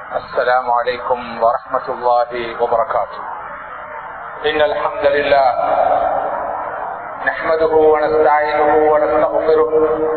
السلام عليكم ورحمة الله وبركاته إن الحمد لله نحمده ونستعينه ونستغفره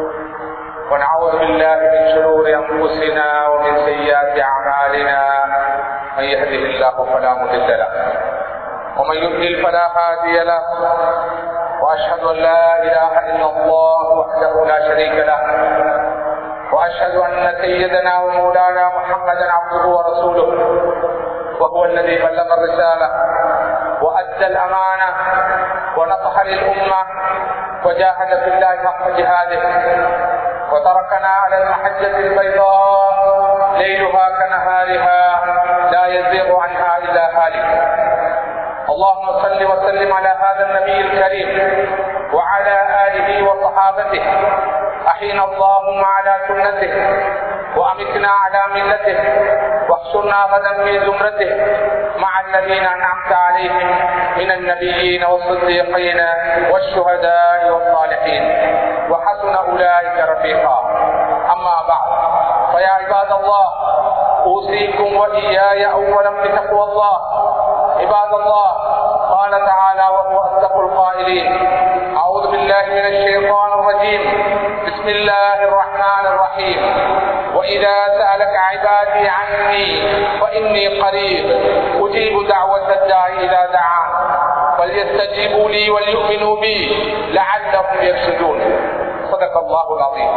ونعوذ بالله من شرور أنفسنا ومن سيئات أعمالنا من يهده الله فلا مضل له ومن يضلل فلا هادي له وأشهد أن لا إله إلا الله وحده لا شريك له واشهد ان سيدنا ومولانا محمدا عبده ورسوله وهو الذي بلغ الرساله وادى الامانه ونصح للامه وجاهد في الله حق جهاده وتركنا على المحجه البيضاء ليلها كنهارها لا يزيغ عنها الا هالك اللهم صل وسلم على هذا النبي الكريم وعلى اله وصحابته احينا اللهم على سنته وامتنا على ملته واحشرنا غدا في زمرته مع الذين انعمت عليهم من النبيين والصديقين والشهداء والصالحين وحسن اولئك رفيقا اما بعد فيا عباد الله اوصيكم واياي اولا بتقوى الله عباد الله قال تعالى وهو اصدق القائلين اعوذ بالله من الشيطان الرجيم بسم الله الرحمن الرحيم واذا سالك عبادي عني فاني قريب اجيب دعوه الداعي اذا دعان فليستجيبوا لي وليؤمنوا بي لعلهم يرشدون صدق الله العظيم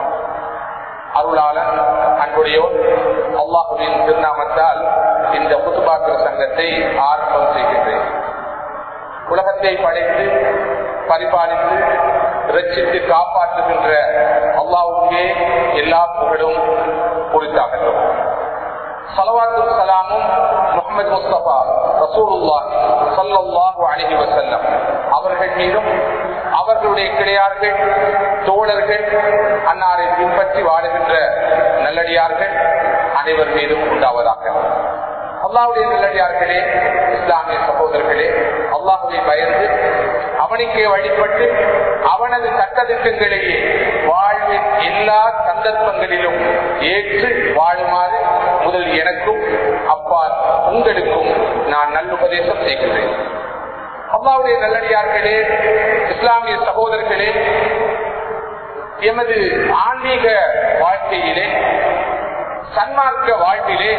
அருளாளன் அன்புடையோர் அல்லாஹுவின் திருநாமத்தால் இந்த புத்துபாக்கர் சங்கத்தை ஆரம்பம் செய்கின்றேன் உலகத்தை படைத்து பரிபாலித்து ரட்சித்து காப்பாற்றுகின்ற அல்லாவுக்கே எல்லா புகழும் குறித்தாகட்டும் சலவாத்து சலாமும் முகமது முஸ்தபா ரசூலுல்லா சல்லாஹூ அலஹி வசல்லம் அவர்கள் மீதும் அவர்களுடைய கிடையார்கள் தோழர்கள் அன்னாரை பின்பற்றி வாழுகின்ற நல்லடியார்கள் அனைவர் மீதும் உண்டாவதாக அல்லாவுடைய நல்லடியார்களே இஸ்லாமிய சகோதரர்களே அல்லாஹுவை பயந்து அவனுக்கே வழிபட்டு அவனது சட்டத்திட்டங்களையே வாழ்வின் எல்லா சந்தர்ப்பங்களிலும் ஏற்று வாழுமாறு முதல் எனக்கும் அப்பால் உங்களுக்கும் நான் நல்லுபதேசம் செய்கிறேன் அல்லாவுடைய நல்லடியார்களே இஸ்லாமிய சகோதரர்களே எமது ஆன்மீக வாழ்க்கையிலே சன்மார்க்க வாழ்விலே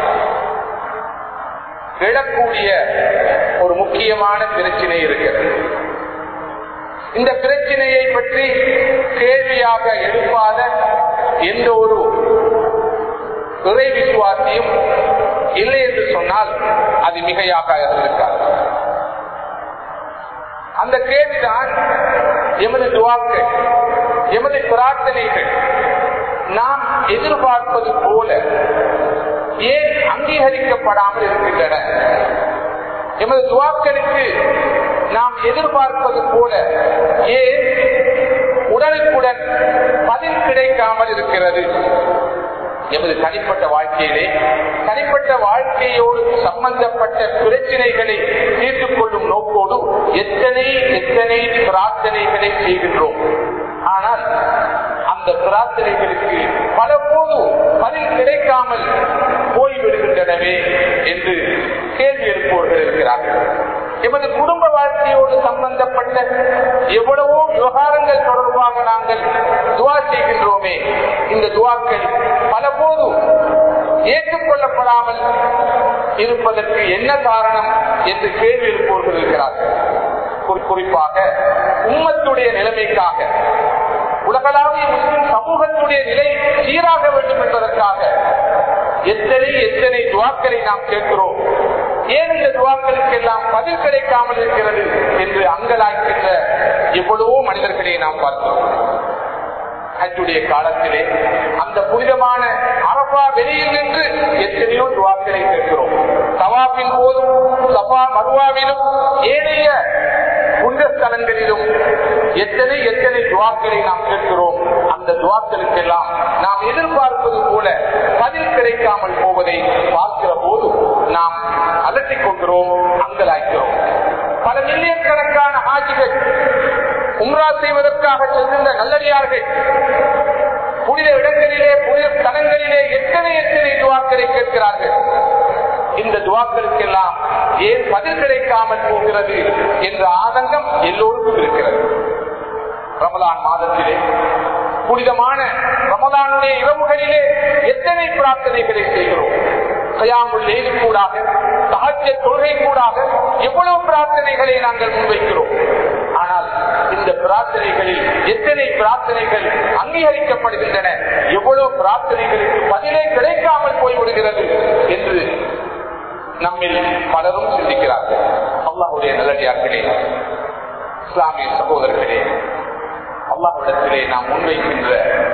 எழக்கூடிய ஒரு முக்கியமான பிரச்சனை இருக்கிறது இந்த பிரச்சனையை பற்றி கேள்வியாக எழுப்பாத எந்த ஒரு இறை விசுவாசியும் இல்லை என்று சொன்னால் அது மிகையாக இருக்காது அந்த கேள்விதான் எமது துவாக்கள் எமது பிரார்த்தனைகள் நாம் எதிர்பார்ப்பது போல ஏன் அங்கீகரிக்கப்படாமல் இருக்கின்றன எமது துவாக்களுக்கு நாம் எதிர்பார்ப்பது போல ஏன் உடனுக்குடன் பதில் கிடைக்காமல் இருக்கிறது எமது தனிப்பட்ட வாழ்க்கையிலே தனிப்பட்ட வாழ்க்கையோடு சம்பந்தப்பட்ட பிரச்சனைகளை தீர்த்துக் கொள்ளும் நோக்கோடு எத்தனை எத்தனை பிரார்த்தனைகளை செய்கின்றோம் ஆனால் அந்த பிரார்த்தனைகளுக்கு பல போது பதில் கிடைக்காமல் போய்விடுகின்றனவே என்று கேள்வி எழுப்பவர்கள் இருக்கிறார்கள் எமது குடும்ப வாழ்க்கையோடு சம்பந்தப்பட்ட எவ்வளவோ விவகாரங்கள் தொடர்பாக நாங்கள் துவா செய்கின்றோமே இந்த துவாக்கள் பல போது ஏற்றுக்கொள்ளப்படாமல் இருப்பதற்கு என்ன காரணம் என்று கேள்வி எழுப்பவர்கள் இருக்கிறார்கள் குறிப்பாக உம்மத்துடைய நிலைமைக்காக உலகளாவிய முஸ்லிம் சமூகத்துடைய நிலை சீராக வேண்டும் என்பதற்காக எத்தனை எத்தனை துவாக்களை நாம் கேட்கிறோம் ஏன் இந்த துவாக்களுக்கு எல்லாம் பதில் கிடைக்காமல் இருக்கிறது என்று அங்கலாய்க்கின்ற எவ்வளவோ மனிதர்களை நாம் பார்த்தோம் ஹஜ்ஜுடைய காலத்திலே அந்த புனிதமான அரபா வெளியில் நின்று எத்தனையோ துவாக்களை கேட்கிறோம் தவாப்பின் போதும் சபா மருவாவிலும் ஏனைய புனித ஸ்தலங்களிலும் எத்தனை எத்தனை துவாக்களை நாம் கேட்கிறோம் அந்த துவாக்களுக்கெல்லாம் நாம் எதிர்பார்ப்பது போல பதில் கிடைக்காமல் போவதை பார்க்கிற போது நாம் அலட்டிக் கொள்கிறோம் அங்கலாய்க்கிறோம் பல மில்லியன் கணக்கான ஆட்சிகள் உம்ரா செய்வதற்காக செல்கின்ற நல்லடியார்கள் புனித இடங்களிலே புனித தலங்களிலே எத்தனை எத்தனை துவாக்களை கேட்கிறார்கள் துவாக்களுக்கெல்லாம் ஏன் பதில் கிடைக்காமல் போகிறது என்ற ஆதங்கம் எல்லோருக்கும் இருக்கிறது ரமலான் மாதத்திலே புனிதமான ரமலானுடைய இரவுகளிலே எத்தனை பிரார்த்தனைகளை செய்கிறோம் கயாமுல் லேலு கூடாக தாஜ்ய தொழுகை கூடாக எவ்வளவு பிரார்த்தனைகளை நாங்கள் முன்வைக்கிறோம் ஆனால் இந்த பிரார்த்தனைகளில் எத்தனை பிரார்த்தனைகள் அங்கீகரிக்கப்படுகின்றன எவ்வளவு பிரார்த்தனைகளுக்கு பதிலே கிடைக்காமல் போய்விடுகிறது என்று நம்மில் பலரும் சிந்திக்கிறார்கள் அல்லாஹுடைய நல்லடியார்களே இஸ்லாமிய சகோதரர்களே அல்லாஹிடத்திலே நாம் முன்வைக்கின்ற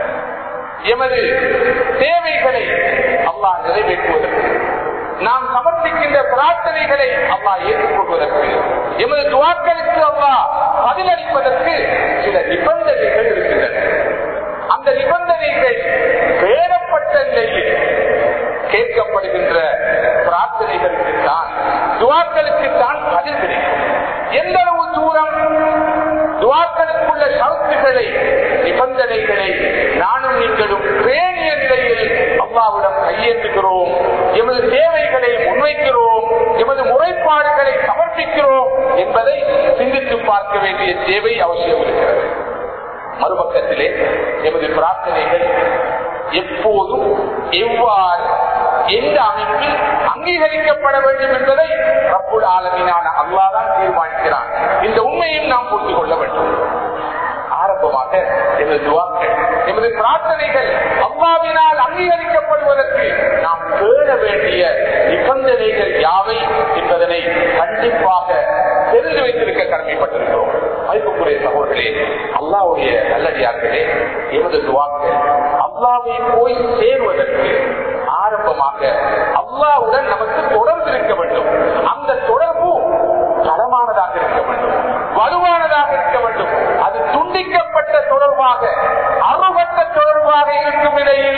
எமது தேவைகளை அல்லாஹ் நிறைவேற்றுவதற்கு நாம் சமர்ப்பிக்கின்ற பிரார்த்தனைகளை அல்லாஹ் ஏற்றுக்கொள்வதற்கு எமது துவாக்களுக்கு அல்லாஹ் பதிலளிப்பதற்கு சில நிபந்தனைகள் இருக்கின்றன அந்த நிபந்தனைகள் வேறப்பட்ட நிலையில் கேட்கப்படுகின்ற பிரார்த்தனைகளுக்கு தான் துவாக்களுக்கு தான் பதில் கிடைக்கும் எந்த அளவு தூரம் துவாக்களுக்குள்ள சரத்துகளை நிபந்தனைகளை நானும் நீங்களும் பேணிய நிலையில் அல்லாவிடம் கையேற்றுகிறோம் எமது தேவைகளை முன்வைக்கிறோம் எமது முறைப்பாடுகளை சமர்ப்பிக்கிறோம் என்பதை சிந்தித்து பார்க்க வேண்டிய தேவை அவசியம் இருக்கிறது மறுபக்கத்திலே எமது பிரார்த்தனைகள் எப்போதும் எவ்வாறு எந்த அமைப்பில் அங்கீகரிக்கப்பட வேண்டும் என்பதை ரப்புல் ஆலமினான அல்லாதான் தீர்மானிக்கிறான் இந்த உண்மையும் நாம் புரிந்து கொள்ள வேண்டும் ஆரம்பமாக எமது துவாக்கள் எமது பிரார்த்தனைகள் அம்மாவினால் அங்கீகரிக்கப்படுவதற்கு நாம் பேண வேண்டிய நிபந்தனைகள் யாவை என்பதனை கண்டிப்பாக தெரிந்து வைத்திருக்க கடமைப்பட்டிருக்கிறோம் மதிப்புக்குரிய சகோதரர்களே அல்லாவுடைய நல்லடியார்களே எமது துவாக்கள் அல்லாவை போய் சேருவதற்கு ஆரம்பமாக அல்லாவுடன் நமக்கு தொடர்பு இருக்க வேண்டும் அந்த தொடர்பு தரமானதாக இருக்க வேண்டும் வலுவானதாக இருக்க வேண்டும் அது துண்டிக்கப்பட்ட தொடர்பாக அறுபட்ட தொடர்பாக இருக்கும் நிலையில்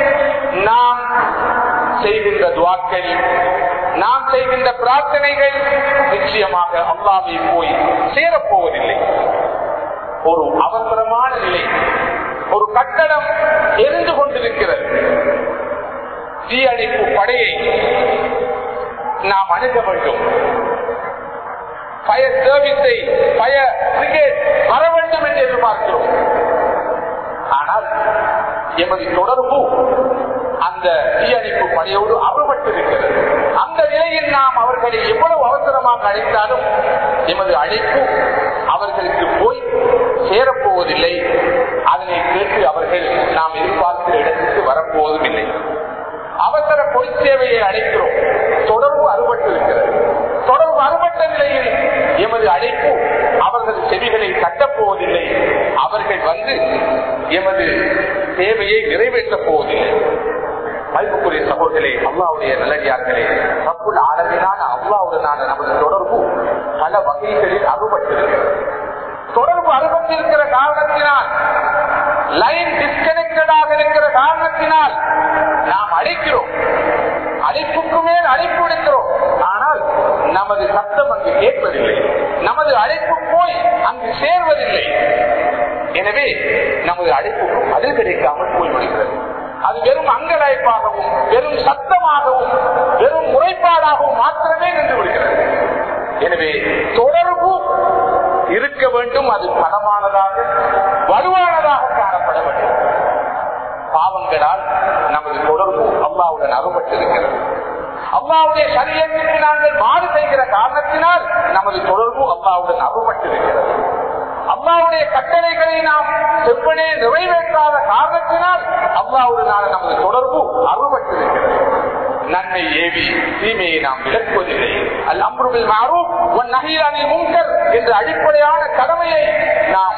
நாம் செய்கின்ற துவாக்கள் நாம் செய்கின்ற பிரார்த்தனைகள் நிச்சயமாக அல்லாவை போய் சேரப்போவதில்லை ஒரு அவசரமான நிலை ஒரு கட்டடம் எரிந்து கொண்டிருக்கிறது தீயணைப்பு படையை நாம் அணுக வேண்டும் பயர் சர்வீஸை பயர் பிரிகேட் வர வேண்டும் என்று எதிர்பார்க்கிறோம் ஆனால் எமது தொடர்பு அந்த தீயணைப்பு படையோடு அறுபட்டிருக்கிறது அந்த நிலையில் நாம் அவர்களை எவ்வளவு அவசரமாக அழைத்தாலும் எமது அழைப்பு அவர்களுக்கு போய் சேரப்போவதில்லை அதனை கேட்டு அவர்கள் நாம் எதிர்பார்க்கிற இடத்துக்கு வரப்போவதும் இல்லை அவசர பொது சேவையை அழைக்கிறோம் தொடர்பு அறுபட்டிருக்கிறது தொடர்பு அறுபட்ட நிலையில் எமது அழைப்பு அவர்கள் செவிகளை தட்டப்போவதில்லை அவர்கள் வந்து எமது தேவையை நிறைவேற்றப் போவதில்லை மதிப்புக்குரிய சகோதரே அல்லாவுடைய நல்லடியார்களே தப்புள் ஆளவிலான அல்லாவுடனான நமது தொடர்பு பல வகைகளில் அறுபட்டிருக்கிறது தொடர்பு அறுபட்டிருக்கிற காரணத்தினால் லைன் டிஸ்கனெக்டடாக இருக்கிற காரணத்தினால் நாம் அழைக்கிறோம் அழைப்புக்கு மேல் அழைப்பு விடுக்கிறோம் ஆனால் நமது சத்தம் அங்கு கேட்பதில்லை நமது அழைப்பு போய் அங்கு சேர்வதில்லை எனவே நமது அழைப்புக்கு பதில் கிடைக்காமல் போய்விடுகிறது அது வெறும் அங்கலாய்ப்பாகவும் வெறும் சத்தமாகவும் வெறும் முறைப்பாடாகவும் மாத்திரமே நின்று விடுகிறது எனவே தொடர்பு இருக்க வேண்டும் அது பலமானதாக வலுவானதாக காணப்பட வேண்டும் பாவங்களால் நமது தொடர்பு அல்லாவுடன் அறுபட்டிருக்கிறது அல்லாவுடைய சரியத்துக்கு நாங்கள் மாறு செய்கிற காரணத்தினால் நமது தொடர்பு அல்லாவுடன் அறுபட்டிருக்கிறது அல்லாவுடைய கட்டளைகளை நாம் செவ்வனே நிறைவேற்றாத காரணத்தினால் அல்லாவுடனான நமது தொடர்பு அறுபட்டிருக்கிறது நன்மை ஏவி தீமையை நாம் விளக்குவதில்லை அல் அம்ருவில் மாறும் உன் நகையானி முங்கர் என்ற அடிப்படையான கடமையை நாம்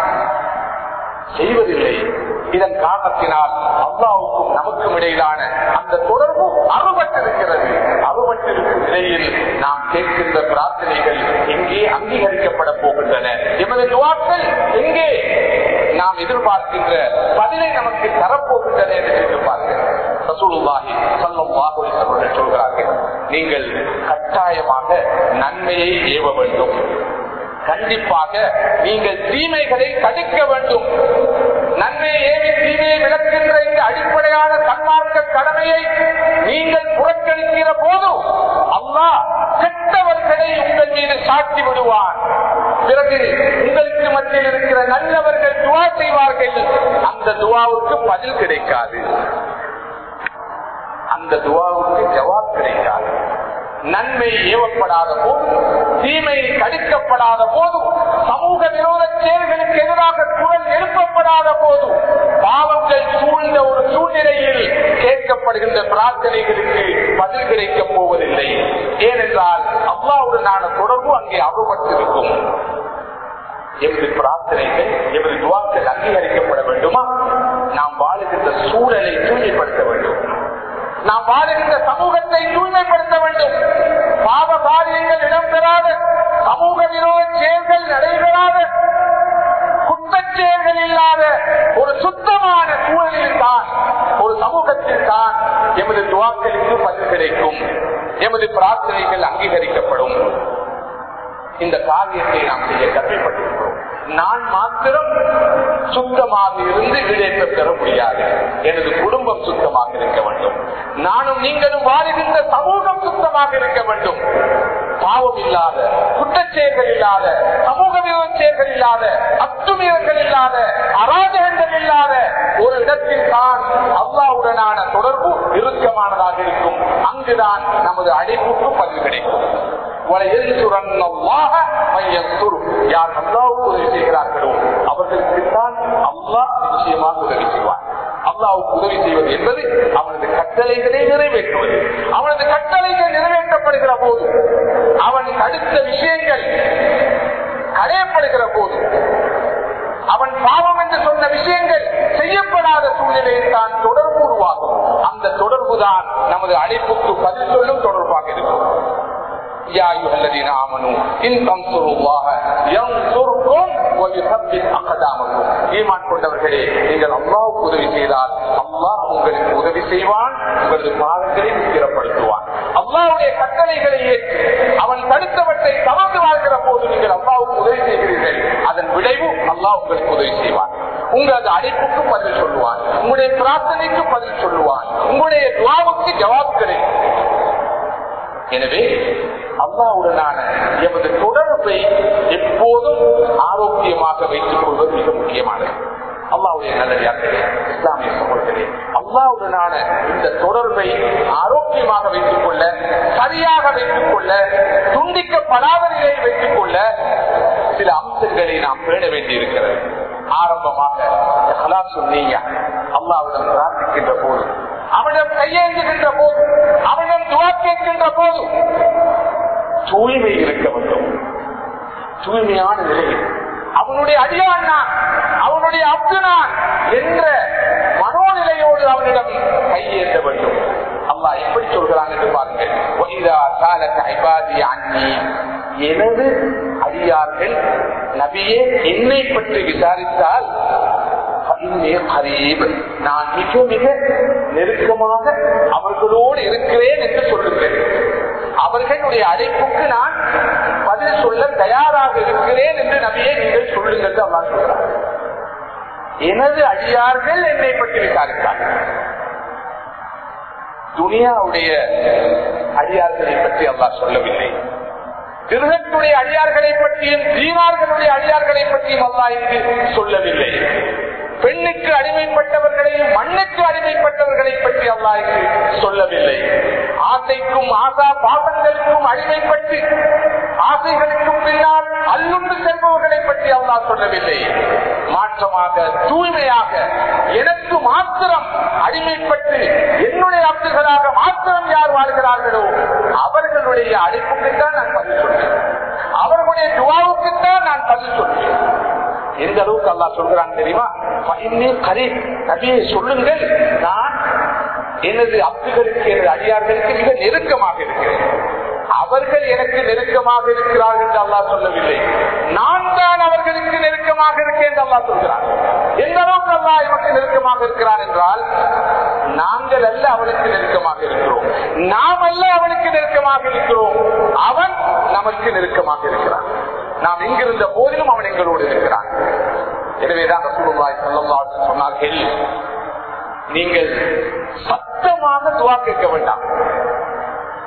செய்வதில்லை இதன் காரணத்தினால் அல்லாவுக்கும் நமக்கும் இடையிலான அந்த தொடர்பு அறுபட்டிருக்கிறது அறுபட்டிருக்கும் நிலையில் நாம் கேட்கின்ற பிரார்த்தனைகள் எங்கே அங்கீகரிக்கப்பட போகின்றன எமது துவாக்கள் எங்கே நாம் எதிர்பார்க்கின்ற பதிலை நமக்கு தரப்போகின்றன என்று எதிர்பார்க்கிறேன் ரசூலுல்லாஹி ஸல்லல்லாஹு அலைஹி வஸல்லம் சொல்கிறார்கள் நீங்கள் கட்டாயமாக நன்மையை ஏவ வேண்டும் கண்டிப்பாக நீங்கள் தீமைகளை தடுக்க வேண்டும் நன்மையை ஏவி தீமையை விளக்குகின்ற இந்த அடிப்படையான சன்மார்க்க கடமையை நீங்கள் புறக்கணிக்கிற போது அல்லாஹ் கெட்டவர்களை உங்கள் மீது சாட்டி விடுவான் பிறகு உங்களுக்கு மத்தியில் இருக்கிற நல்லவர்கள் துவா செய்வார்கள் அந்த துவாவுக்கு பதில் கிடைக்காது அந்த துவாவுக்கு ஜவாப் கிடைக்காது நன்மை ஏவப்படாத போது தீமை தடுக்கப்படாத போது சமூக விரோத செயல்களுக்கு எதிராக குரல் எழுப்பப்படாத போது பாவங்கள் சூழ்ந்த ஒரு சூழ்நிலையில் கேட்கப்படுகின்ற பிரார்த்தனைகளுக்கு பதில் கிடைக்கப் போவதில்லை ஏனென்றால் அல்லாவுடனான தொடர்பு அங்கே அறுபட்டிருக்கும் எமது பிரார்த்தனைகள் எமது துவாக்கள் அங்கீகரிக்கப்பட வேண்டுமா நாம் வாழுகின்ற சூழலை தூய்மைப்படுத்த வேண்டும் நாம் வாழுகின்ற சமூகத்தை தூய்மைப்படுத்த வேண்டும் பாவ காரியங்கள் இடம்பெறாத சமூக விரோத செயல்கள் நடைபெறாத குற்றச்செயல்கள் இல்லாத ஒரு சுத்தமான சூழலில் தான் ஒரு சமூகத்தில் தான் எமது துவாக்களுக்கு பதில் கிடைக்கும் எமது பிரார்த்தனைகள் அங்கீகரிக்கப்படும் இந்த காரியத்தை நாம் செய்ய கடமைப்பட்டிருக்கிறோம் நான் மாத்திரம் சுத்தமாக இருந்து ஈடேற்றம் பெற முடியாது எனது குடும்பம் சுத்தமாக இருக்க வேண்டும் நானும் நீங்களும் வாழுகின்ற சமூகம் சுத்தமாக இருக்க வேண்டும் பாவம் இல்லாத குற்றச்செயல்கள் இல்லாத சமூக விரோத செயல்கள் இல்லாத அத்துமீறல்கள் இல்லாத அராஜகங்கள் இல்லாத ஒரு இடத்தில் தான் அல்லாவுடனான தொடர்பு இறுக்கமானதாக இருக்கும் அங்குதான் நமது அழைப்புக்கு பதிவு கிடைக்கும் யார் அல்லாவுக்கு உதவி செய்கிறார்களோ அவர்களுக்குத்தான் அல்லாஹ் நிச்சயமாக உதவி செய்வார் அல்லாவுக்கு உதவி செய்வது என்பது அவனது கட்டளைகளை நிறைவேற்றுவது அவனது கட்டளைகள் நிறைவேற்றப்படுகிற போது அவன் தடுத்த விஷயங்கள் கடையப்படுகிற போது அவன் பாவம் என்று சொன்ன விஷயங்கள் செய்யப்படாத சூழ்நிலையில் தான் தொடர்பு உருவாகும் அந்த தொடர்பு தான் நமது அழைப்புக்கு பதில் சொல்லும் தொடர்பாக இருக்கும் يا أيها الذين آمنوا إن تنصروا الله ينصركم ويثبت أقدامكم ஈமான் கொண்டவர்களே நீங்கள் அல்லாவுக்கு உதவி செய்தால் அல்லாஹ் உங்களுக்கு உதவி செய்வான் உங்களது பாதங்களை ஸ்திரப்படுத்துவான் அல்லாவுடைய கட்டளைகளை ஏற்று அவன் தடுத்தவற்றை தவறு வாழ்கிற போது நீங்கள் அல்லாவுக்கு உதவி செய்கிறீர்கள் அதன் விளைவு அல்லாஹ் உங்களுக்கு உதவி செய்வான் உங்களது அழைப்புக்கு பதில் சொல்லுவான் உங்களுடைய பிரார்த்தனைக்கு பதில் சொல்லுவான் உங்களுடைய துவாவுக்கு ஜவாப் கிடைக்கும் எனவே அல்லாவுடனான எமது தொடர்பை எப்போதும் ஆரோக்கியமாக வைத்துக் கொள்வது மிக முக்கியமானது அல்லாவுடைய நல்லடியார்களே இஸ்லாமிய சமூகங்களே அல்லாவுடனான இந்த தொடர்பை ஆரோக்கியமாக வைத்துக் கொள்ள சரியாக வைத்துக் கொள்ள துண்டிக்கப்படாத நிலையை வைத்துக் கொள்ள சில அம்சங்களை நாம் பேண வேண்டியிருக்கிறது ஆரம்பமாக அல்லாவிடம் பிரார்த்திக்கின்ற போது அவனிடம் கையேந்துகின்ற போது அவனிடம் துவா கேட்கின்ற போது தூய்மை இருக்க வேண்டும் தூய்மையான நிலையில் அவனுடைய அடியான் நான் அவனுடைய அப்து நான் என்ற மனோநிலையோடு அவனிடம் கையேற்ற வேண்டும் அல்லா எப்படி சொல்கிறான் என்று பாருங்கள் எனது அடியார்கள் நபியே என்னை பற்றி விசாரித்தால் நான் மிக மிக நெருக்கமாக அவர்களோடு இருக்கிறேன் என்று சொல்லுங்கள் அவர்களுடைய அழைப்புக்கு நான் பதில் சொல்ல தயாராக இருக்கிறேன் என்று நபியை நீங்கள் சொல்லுங்கள் அல்லா சொல்றார் எனது அடியார்கள் என்னை பற்றி விசாரித்தார்கள் துனியாவுடைய அடியார்களை பற்றி அல்லா சொல்லவில்லை திருகத்துடைய அடியார்களை பற்றியும் தீனார்களுடைய அடியார்களை பற்றியும் அல்லா இங்கு சொல்லவில்லை பெண்ணுக்கு அடிமைப்பட்டவர்களையும் மண்ணுக்கு அடிமைப்பட்டவர்களை பற்றி அல்லாய்க்கு சொல்லவில்லை ஆசைக்கும் ஆசா பாசங்களுக்கும் அடிமைப்பட்டு ஆசைகளுக்கும் பின்னால் அல்லுண்டு செல்பவர்களை பற்றி அல்லா சொல்லவில்லை மாற்றமாக தூய்மையாக எனக்கு மாத்திரம் அடிமைப்பட்டு என்னுடைய அப்துகளாக மாத்திரம் யார் வாழ்கிறார்களோ அவர்களுடைய அழைப்புக்குத்தான் நான் பதில் சொல்றேன் அவர்களுடைய துவாவுக்குத்தான் நான் பதில் சொல்றேன் எந்த அளவுக்கு அல்லா சொல்கிறான் தெரியுமா நபியை சொல்லுங்கள் நான் எனது அப்துகளுக்கு எனது அடியார்களுக்கு மிக நெருக்கமாக இருக்கிறேன் அவர்கள் எனக்கு நெருக்கமாக இருக்கிறார்கள் என்று அல்லா சொல்லவில்லை நான் தான் அவர்களுக்கு நெருக்கமாக இருக்கேன் என்று அல்லா சொல்கிறார் எந்த அளவுக்கு அல்லா எனக்கு நெருக்கமாக இருக்கிறான் என்றால் நாங்கள் அல்ல அவனுக்கு நெருக்கமாக இருக்கிறோம் நாம் அல்ல அவனுக்கு நெருக்கமாக இருக்கிறோம் அவன் நமக்கு நெருக்கமாக இருக்கிறான் நாம் எங்கிருந்த போதிலும் அவன் எங்களோடு இருக்கிறான் எனவேதான் ரசூலுல்லாஹி ஸல்லல்லாஹு அலைஹி வஸல்லம் சொன்னார்கள் நீங்கள் சத்தமாக துவா கேட்க வேண்டாம்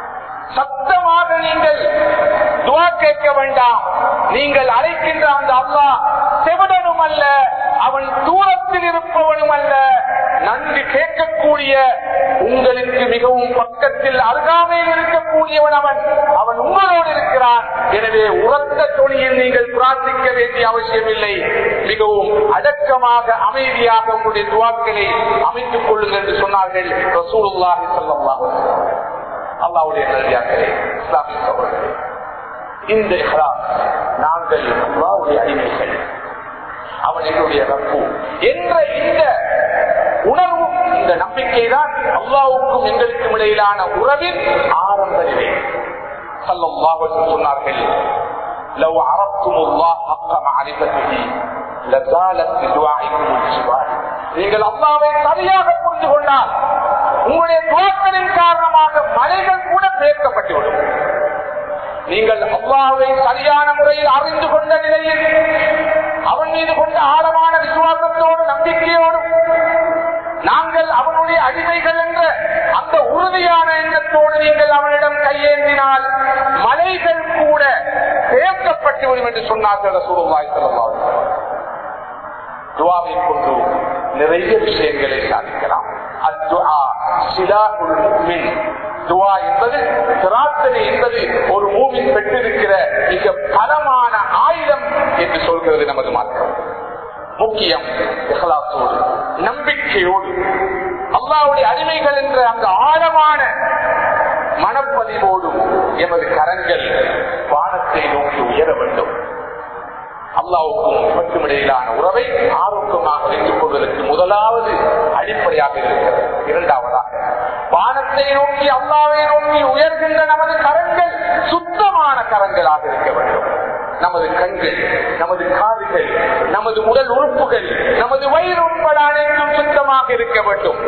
சத்தமாக நீங்கள் துவா கேட்க வேண்டாம் நீங்கள் அழைக்கின்ற அந்த அல்லாஹ் செவிடனும் அல்ல அவன் தூரத்தில் இருப்பவனும் அல்ல நன்கு கேட்கக்கூடிய உங்களுக்கு மிகவும் பக்கத்தில் அருகாமையில் இருக்கக்கூடியவன் அவன் அவன் உங்களோடு இருக்கிறான் எனவே உரத்த தொழியில் நீங்கள் பிரார்த்திக்க வேண்டிய அவசியம் இல்லை மிகவும் அடக்கமாக அமைதியாக உங்களுடைய துவாக்களை அமைத்துக் கொள்ளுங்கள் என்று சொன்னார்கள் ரசூலுல்லாஹி ஸல்லல்லாஹு அலைஹி வஸல்லம். அல்லாஹ்வுடைய நல்லியாக்களே இஸ்லாமிய சகோதரர்களே இந்த இஹ்லாஸ் நாங்கள் அல்லாஹ்வுடைய அடிமைகள் அவன் என்னுடைய ரப்பு என்ற இந்த உணர்வும் இந்த நம்பிக்கை தான் அல்லாவுக்கும் எங்களுக்கும் இடையிலான உறவின் ஆரம்ப நிலை சல்லல்லாஹு அலைஹி வஸல்லம் சொன்னார்கள் لو عرفتم الله حق معرفته لزالت بدعائكم الجبال நீங்கள் அல்லாவை சரியாக புரிந்து கொண்டால் உங்களுடைய துவாக்களின் காரணமாக மலைகள் கூட பேர்க்கப்பட்டுவிடும் நீங்கள் அல்லாவை சரியான முறையில் அறிந்து கொண்ட நிலையில் அவன் மீது கொண்ட ஆழமான விசுவாசத்தோடு நம்பிக்கையோடும் நாங்கள் அவனுடைய அடிமைகள் என்ற அந்த உறுதியான எண்ணத்தோடு நீங்கள் அவனிடம் கையேந்தினால் மலைகள் கூட பேர்க்கப்பட்டுவிடும் என்று சொன்னார்கள் ரசூலுல்லாஹி ஸல்லல்லாஹு அலைஹி வஸல்லம். துவாவை கொண்டு நிறைய விஷயங்களை சாதிக்கலாம் அத்துஆ சிலாஹுல் முஃமின். துவா என்பது பிரார்த்தனை என்பது ஒரு மூவின் பெற்றிருக்கிற மிக பலமான ஆயுதம் என்று சொல்கிறது நமது மாற்றம் முக்கியம் இஹ்லாசோடு நம்பிக்கையோடு அல்லாவுடைய அடிமைகள் என்ற அந்த ஆழமான மனப்பதிவோடு எமது கரங்கள் வானத்தை நோக்கி உயர வேண்டும் அல்லாவுக்கும் உமக்கும் இடையிலான உறவை ஆரோக்கியமாக வைத்துக் கொள்வதற்கு முதலாவது அடிப்படையாக இருக்கிறது இரண்டாவதாக வானத்தை நோக்கி அல்லாவை நோக்கி உயர்கின்ற நமது கரங்கள் சுத்தமான கரங்களாக இருக்க வேண்டும் நமது கண்கள் நமது காதுகள் நமது உடல் உறுப்புகள் நமது வயிறு உட்பட அனைத்தும் சுத்தமாக இருக்க வேண்டும்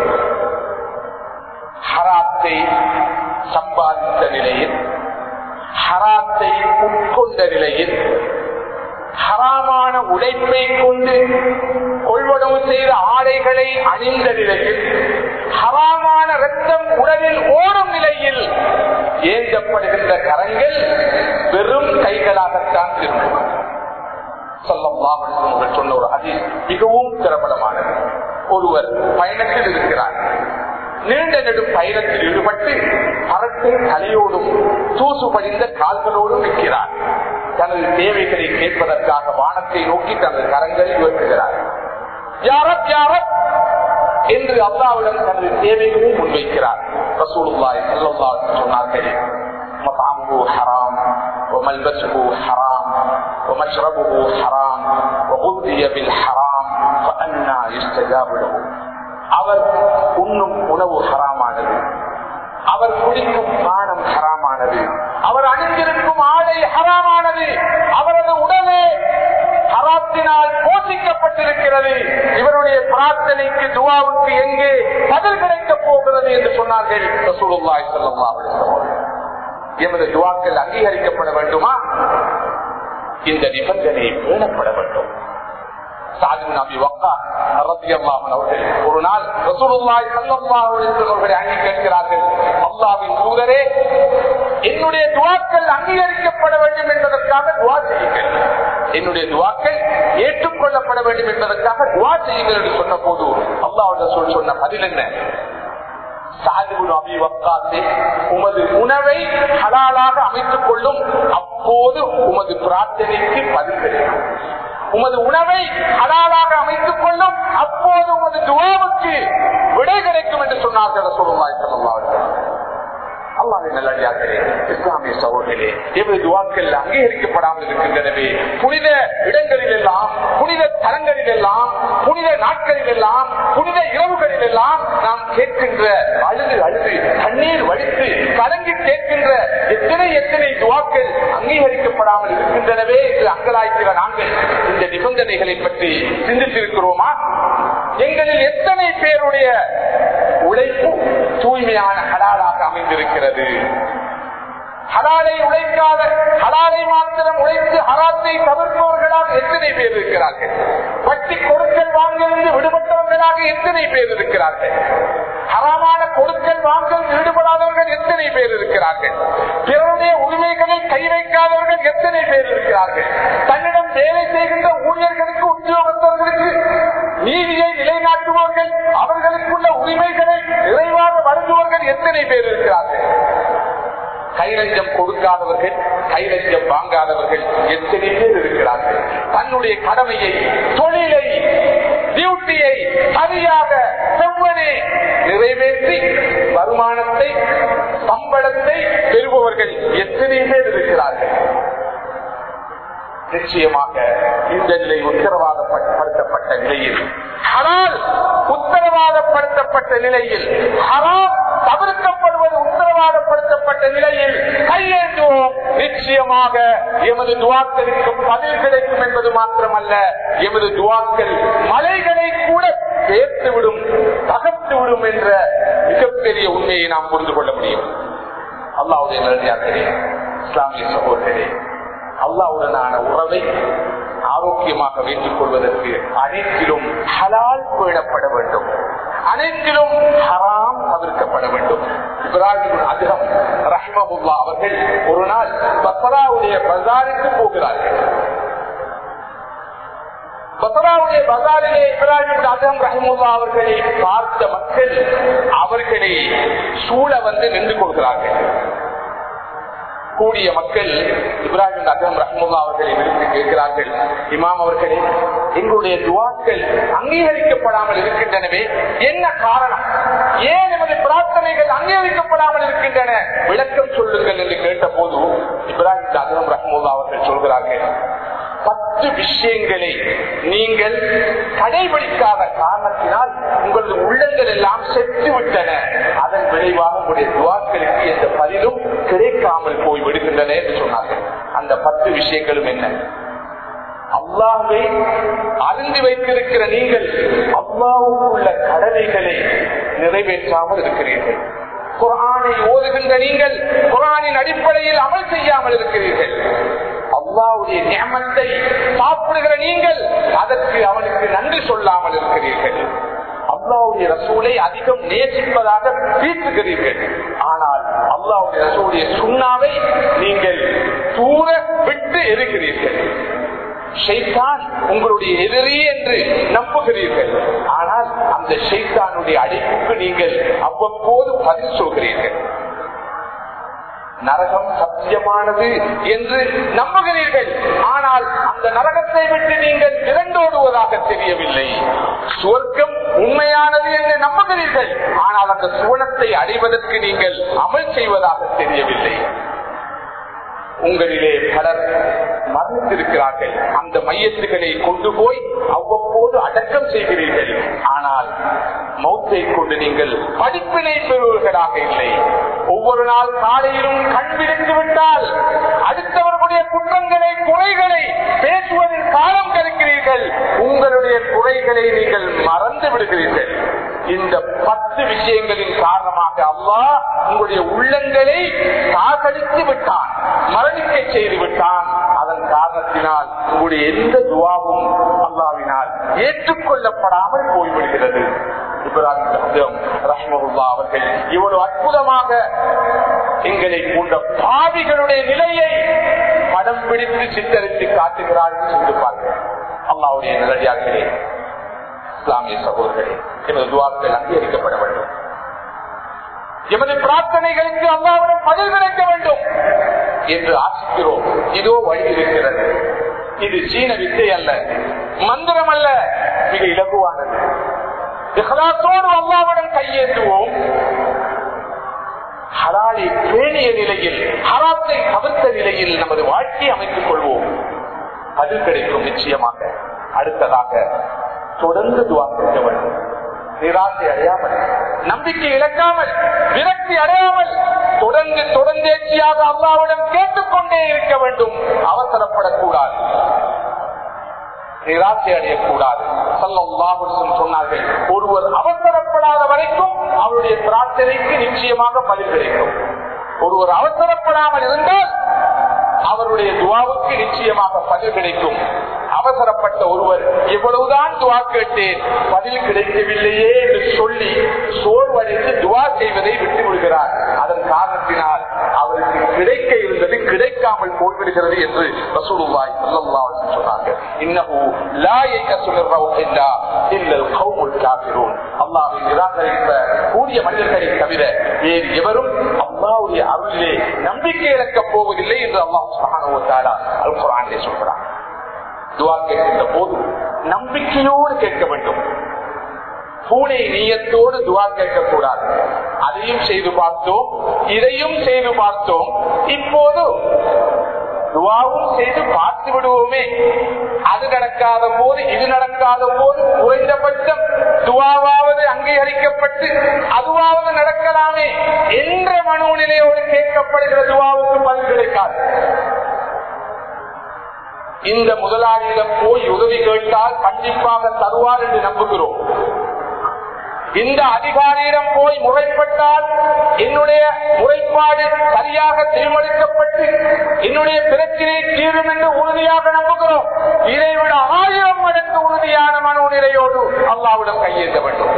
ஹராத்தை சம்பாதித்த நிலையில் ஹராத்தை உட்கொண்ட நிலையில் ஹராமான உழைப்பை கொண்டு கொள்வனவு செய்த ஆடைகளை அணிந்த நிலையில் ஹராமான ரத்தம் உடலில் ஓடும் நிலையில் ஏந்தப்படுகின்ற கரங்கள் வெறும் கைகளாகத்தான் திரும்பும் சொல்லலாம் சொன்ன ஒரு அதி மிகவும் பிரபலமானது ஒருவர் பயணத்தில் இருக்கிறார் நீண்ட நெடும் பயணத்தில் ஈடுபட்டு மரத்தை தலையோடும் தூசு படிந்த கால்களோடும் நிற்கிறார் தனது தேவைகளை கேட்பதற்காக வானத்தை நோக்கி தனது கரங்களை உயர்த்துகிறார் யாரப் யாரப் என்று அல்லாவிடம் தனது தேவைகளை முன்வைக்கிறார் ரசூலுல்லாஹி ஸல்லல்லாஹு அலைஹி வஸல்லம் சொன்னார்கள் مطعمه حرام وملبسه حرام ومشربه حرام وغذي بالحرام فأنا يستجاب له அவர் உண்ணும் உணவு ஹராமானது அவர் குடிக்கும் பானம் ஹராமானது அவர் அணிந்திருக்கும் ஆடை ஹராமானது அவரது உடலே ஹராத்தினால் போஷிக்கப்பட்டிருக்கிறது இவருடைய பிரார்த்தனைக்கு துவாவுக்கு எங்கே பதில் கிடைக்கப் போகிறது என்று சொன்னார்கள் ரசூலுல்லாஹி ஸல்லல்லாஹு அலைஹி வஸல்லம் எமது துவாக்கள் அங்கீகரிக்கப்பட வேண்டுமா இந்த நிபந்தனை பேணப்பட வேண்டும் ஒரு நாள் அவர்களை அங்கி கேட்கிறார்கள் அல்லாவின் தூதரே என்னுடைய துவாக்கள் அங்கீகரிக்கப்பட வேண்டும் என்பதற்காக துவா செய்யுங்கள் என்னுடைய துவாக்கள் ஏற்றுக்கொள்ளப்பட வேண்டும் என்பதற்காக துவா செய்யுங்கள் என்று சொன்ன போது அல்லாவுடைய சொன்ன பதில் என்ன உமது உணவை ஹலாலாக அமைத்துக் கொள்ளும் அப்போது உமது பிரார்த்தனைக்கு பதில் கிடைக்கும் உமது உணவை ஹலாலாக அமைத்துக் கொள்ளும் அப்போது உமது துவாவுக்கு விடை கிடைக்கும் என்று சொன்னார்கள் சொல்லுவாய் அல்லாவின் நல்லடியார்களே இஸ்லாமிய சகோதரே எமது துவாக்கள் அங்கீகரிக்கப்படாமல் இருக்கின்றனவே புனித இடங்களில் எல்லாம் புனித தலங்களில் எல்லாம் புனித நாட்களில் எல்லாம் புனித இரவுகளில் எல்லாம் நாம் கேட்கின்ற அழுது அழுது தண்ணீர் வடித்து கலங்கி கேட்கின்ற எத்தனை எத்தனை துவாக்கள் அங்கீகரிக்கப்படாமல் இருக்கின்றனவே என்று அங்கலாய்க்கிற நாங்கள் இந்த நிபந்தனைகளை பற்றி சிந்தித்திருக்கிறோமா எங்களில் எத்தனை பேருடைய உழைப்பு தூய்மையான ஹலாலாக அமைந்திருக்கிறது ஹலாலை உழைக்காத ஹலாலை மாத்திரம் உழைத்து ஹராத்தை தவிர்ப்பவர்களாக எத்தனை பேர் இருக்கிறார்கள் வட்டி கொடுக்கல் வாங்கிலிருந்து விடுபட்டவர்களாக எத்தனை பேர் இருக்கிறார்கள் ஹராமான கொடுக்கல் வாங்கல் ஈடுபடாதவர்கள் எத்தனை பேர் இருக்கிறார்கள் கை வைக்காதவர்கள் எத்தனை பேர் இருக்கிறார்கள் தன்னிடம் வேலை செய்கின்ற ஊழியர்களுக்கு உத்தியோகத்தவர்களுக்கு நீதியை நிலைநாட்டுபவர்கள் அவர்களுக்குள்ள உரிமைகளை நிறைவாக வழங்குபவர்கள் எத்தனை பேர் இருக்கிறார்கள் கைலஞ்சம் கொடுக்காதவர்கள் கைலஞ்சம் வாங்காதவர்கள் எத்தனை பேர் இருக்கிறார்கள் தன்னுடைய கடமையை தொழிலை டியூட்டியை சரியாக செவ்வனே நிறைவேற்றி வருமானத்தை சம்பளத்தை பெறுபவர்கள் எத்தனை பேர் இருக்கிறார்கள் நிச்சயமாக இந்த நிலை உத்தரவாதப்படுத்தப்பட்ட நிலையில் ஹலால் உத்தரவாதப்படுத்தப்பட்ட நிலையில் ஹராம் தவிர்க்கப்படுவது உத்தரவாதப்படுத்தப்பட்ட நிலையில் கையேந்துவோம் நிச்சயமாக எமது துவாக்களுக்கு பதில் கிடைக்கும் என்பது மாத்திரமல்ல எமது துவாக்கள் மலைகளை கூட சேர்த்து விடும் தகர்த்து விடும் என்ற மிகப்பெரிய உண்மையை நாம் புரிந்து கொள்ள முடியும் அல்லாவுடைய நல்லே இஸ்லாமிய சகோதரே அல்லாவுடனான உறவை ஆரோக்கியமாக வைத்துக் கொள்வதற்கு அனைத்திலும் ஹலால் பேணப்பட வேண்டும் அனைத்திலும் ஹராம் தவிர்க்கப்பட வேண்டும் இப்ராஹிம் அதிகம் ரஹ்மபுல்லா அவர்கள் ஒரு நாள் பத்ராவுடைய பசாருக்கு போகிறார்கள் பத்ராவுடைய பசாரிலே இப்ராஹிம் அதிகம் ரஹமுல்லா அவர்களை பார்த்த மக்கள் அவர்களை சூழ வந்து நின்று கொள்கிறார்கள் கூடிய மக்கள் இப்ராஹிம் அகம் ரஹமுல்லா அவர்களை விடுத்து கேட்கிறார்கள் இமாம் அவர்களே எங்களுடைய துவாக்கள் அங்கீகரிக்கப்படாமல் இருக்கின்றனவே என்ன காரணம் ஏன் எமது பிரார்த்தனைகள் அங்கீகரிக்கப்படாமல் இருக்கின்றன விளக்கம் சொல்லுங்கள் என்று கேட்ட போது இப்ராஹிம் அகம் ரஹமுல்லா அவர்கள் சொல்கிறார்கள் பத்து விஷயங்களை நீங்கள் கடைபிடிக்காத காரணத்தினால் உங்களது உள்ளங்கள் எல்லாம் செத்து விட்டன அதன் விளைவாக உங்களுடைய துவாக்களுக்கு எந்த பதிலும் கிடைக்காமல் போய் விடுகின்றன என்று சொன்னார்கள் அந்த பத்து விஷயங்களும் என்ன அல்லாவை அறிந்து வைத்திருக்கிற நீங்கள் அல்லாவுக்குள்ள கடமைகளை நிறைவேற்றாமல் இருக்கிறீர்கள் குரானை ஓதுகின்ற நீங்கள் குரானின் அடிப்படையில் அமல் செய்யாமல் இருக்கிறீர்கள் அல்லாவுடைய நியமத்தை சாப்பிடுகிற நீங்கள் அதற்கு அவனுக்கு நன்றி சொல்லாமல் இருக்கிறீர்கள் அல்லாவுடைய ரசூலை அதிகம் நேசிப்பதாக பேசுகிறீர்கள் ஆனால் அல்லாவுடைய ரசூலுடைய சுண்ணாவை நீங்கள் தூர விட்டு எரிகிறீர்கள் ஷைத்தான் உங்களுடைய எதிரி என்று நம்புகிறீர்கள் ஆனால் அந்த ஷைத்தானுடைய அழைப்புக்கு நீங்கள் அவ்வப்போது பதில் சொல்கிறீர்கள் நரகம் சத்தியமானது என்று நம்புகிறீர்கள் ஆனால் அந்த நரகத்தை விட்டு நீங்கள் விரண்டோடுவதாக தெரியவில்லை சுவர்க்கம் உண்மையானது என்று நம்புகிறீர்கள் ஆனால் அந்த சுவனத்தை அடைவதற்கு நீங்கள் அமல் செய்வதாக தெரியவில்லை உங்களிலே பலர் மறந்திருக்கிறார்கள் அந்த மையத்துகளை கொண்டு போய் அவ்வப்போது அடக்கம் செய்கிறீர்கள் ஆனால் மௌத்தை கொண்டு நீங்கள் படிப்பினை பெறுவர்களாக இல்லை ஒவ்வொரு நாள் காலையிலும் கண் விடுத்து விட்டால் அடுத்தவர்களுடைய குற்றங்களை குறைகளை பேசுவதில் காலம் கருக்கிறீர்கள் உங்களுடைய குறைகளை நீங்கள் மறந்து விடுகிறீர்கள் இந்த பத்து விஷயங்களின் காரணமாக அல்லாஹ் உங்களுடைய உள்ளங்களை சாகடித்து விட்டான் மரணிக்க செய்து விட்டான் அதன் காரணத்தினால் உங்களுடைய எந்த துவாவும் அல்லாவினால் ஏற்றுக்கொள்ளப்படாமல் போய்விடுகிறது அவர்கள் இவ்வளவு அற்புதமாக எங்களை போன்ற பாவிகளுடைய நிலையை படம் பிடித்து சித்தரித்து காட்டுகிறார்கள் என்று பார்க்கிறேன் அல்லாவுடைய நிலையார்களே இஸ்லாமிய சகோதரர்களே எனது துவாக்கள் அங்கீகரிக்கப்பட வேண்டும் எமது பிரார்த்தனைகளுக்கு அல்லாவிடம் பதில் கிடைக்க வேண்டும் என்று ஆசிக்கிறோம் இதோ வழி இருக்கிறது இது சீன வித்தை அல்ல மந்திரம் அல்ல மிக இலகுவானது இஹ்லாசோடு அல்லாவிடம் கையேற்றுவோம் ஹலாலை பேணிய நிலையில் ஹராத்தை தவிர்த்த நிலையில் நமது வாழ்க்கையை அமைத்துக் கொள்வோம் அது கிடைக்கும் நிச்சயமாக அடுத்ததாக தொடர்ந்து துவா செய்ய வேண்டும் நிராசை அடையாமல் நம்பிக்கை இழக்காமல் விரக்தி அடையாமல் தொடர்ந்து தொடர்ந்தேச்சியாக அல்லாவிடம் கேட்டுக்கொண்டே இருக்க வேண்டும் அவசரப்படக்கூடாது நிராசை அடையக்கூடாது சொன்னார்கள் ஒருவர் அவசரப்படாத வரைக்கும் அவருடைய பிரார்த்தனைக்கு நிச்சயமாக பதில் கிடைக்கும் ஒருவர் அவசரப்படாமல் இருந்தால் அவருடைய துவாவுக்கு நிச்சயமாக பதில் கிடைக்கும் அவசரப்பட்ட ஒருவர் எவ்வளவுதான் துவா கேட்டேன் பதில் கிடைக்கவில்லையே என்று சொல்லி சோர்வடைந்து துவா செய்வதை விட்டு விடுகிறார் அதன் காரணத்தினால் அவருக்கு கிடைக்க இருந்தது கிடைக்காமல் போய்விடுகிறது என்று ரசூலுல்லாஹி ஸல்லல்லாஹு அலைஹி வஸல்லம் சொன்னாங்க இன்னஹு லா யகசு மிர் ரௌஹில்லா இல்லல் கௌமுல் காஃபிரூன் அல்லாஹ்வை நிராகரிக்க கூடிய மனிதர்களை தவிர வேறு எவரும் அல்லாஹ்வுடைய அருளிலே நம்பிக்கை இழக்கப் போவதில்லை என்று அல்லாஹ் சுப்ஹானஹு வ தஆலா அல் குர்ஆனிலே சொல்கிறார் துவா கேட்கின்ற போது நம்பிக்கையோடு கேட்க வேண்டும் பூனை நீயத்தோடு துவா கேட்கக்கூடாது அதையும் செய்து பார்த்தோம் இதையும் செய்து பார்த்தோம் இப்போது துவாவும் செய்து பார்த்து விடுவோமே அது நடக்காத போது இது நடக்காத போது குறைந்தபட்சம் துவாவாவது அங்கீகரிக்கப்பட்டு அதுவாவது நடக்கலாமே என்ற மனோநிலையோடு கேட்கப்படுகிற துவாவுக்கு பதில் கிடைக்காது இந்த முதலாளியிடம் போய் உதவி கேட்டால் கண்டிப்பாக தருவார் என்று நம்புகிறோம் இந்த அதிகாரியிடம் போய் முறைப்பட்டால் என்னுடைய முறைப்பாடு சரியாக தீர்மானிக்கப்பட்டு என்னுடைய பிரச்சனை தீரும் என்று உறுதியாக நம்புகிறோம் இதைவிட ஆயிரம் மடங்கு உறுதியான மனோநிலையோடு அல்லாவிடம் கையேற்ற வேண்டும்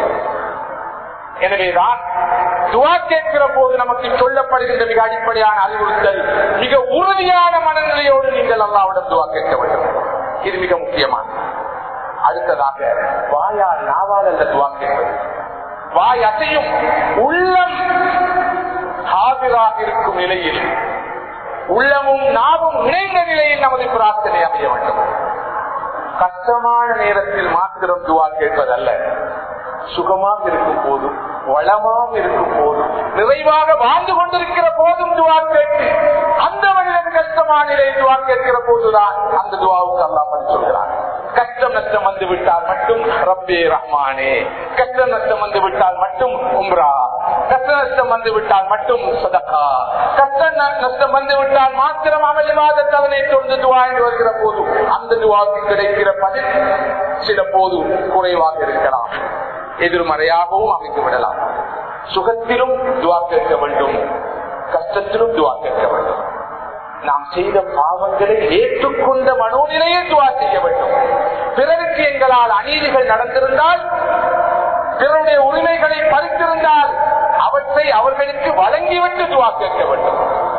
எனவேதான் துவா கேட்கிற போது நமக்கு சொல்லப்படுகின்ற மிக அடிப்படையான அறிவுறுத்தல் மிக உறுதியான மனநிலையோடு நீங்கள் அல்லாவிடம் துவா கேட்க வேண்டும் இது மிக முக்கியமானது அடுத்ததாக வாயால் நாவால் அல்ல துவா கேட்பது வாய் அசையும் உள்ளம் ஆஜராக இருக்கும் நிலையில் உள்ளமும் நாவும் இணைந்த நிலையில் நமது பிரார்த்தனை அமைய வேண்டும் கஷ்டமான நேரத்தில் மாத்திரம் துவா கேட்பதல்ல சுகமாக இருக்கும் போதும் வளமாக இருக்கும் போதும் நிறைவாக வாழ்ந்து கொண்டிருக்கிற போதும் துவா கேட்டு அந்த மனிதன் கஷ்டமான நிலையில் துவா கேட்கிற போதுதான் அந்த துவாவுக்கு அல்லா பண்ணி சொல்கிறான் கஷ்டம் நஷ்டம் வந்து விட்டால் மட்டும் ரப்பே ரஹ்மானே கஷ்ட நஷ்டம் வந்து விட்டால் மட்டும் உம்ரா கஷ்ட நஷ்டம் வந்து விட்டால் மட்டும் சதகா கஷ்ட நஷ்டம் வந்து விட்டால் மாத்திரம் அமலிவாத தவணை தொண்டு துவா என்று வருகிற போது அந்த துவாவுக்கு கிடைக்கிற பதில் சில போது குறைவாக இருக்கலாம் எதிர்மறையாகவும் அமைந்து விடலாம் சுகத்திலும் துவா கேட்க வேண்டும் கஷ்டத்திலும் துவா கேட்க வேண்டும் நாம் செய்த பாவங்களை ஏற்றுக்கொண்ட மனோநிலையை துவா செய்ய வேண்டும் பிறருக்கு எங்களால் அநீதிகள் நடந்திருந்தால் பிறருடைய உரிமைகளை பறித்திருந்தால் அவற்றை அவர்களுக்கு வழங்கிவிட்டு துவா கேட்க வேண்டும்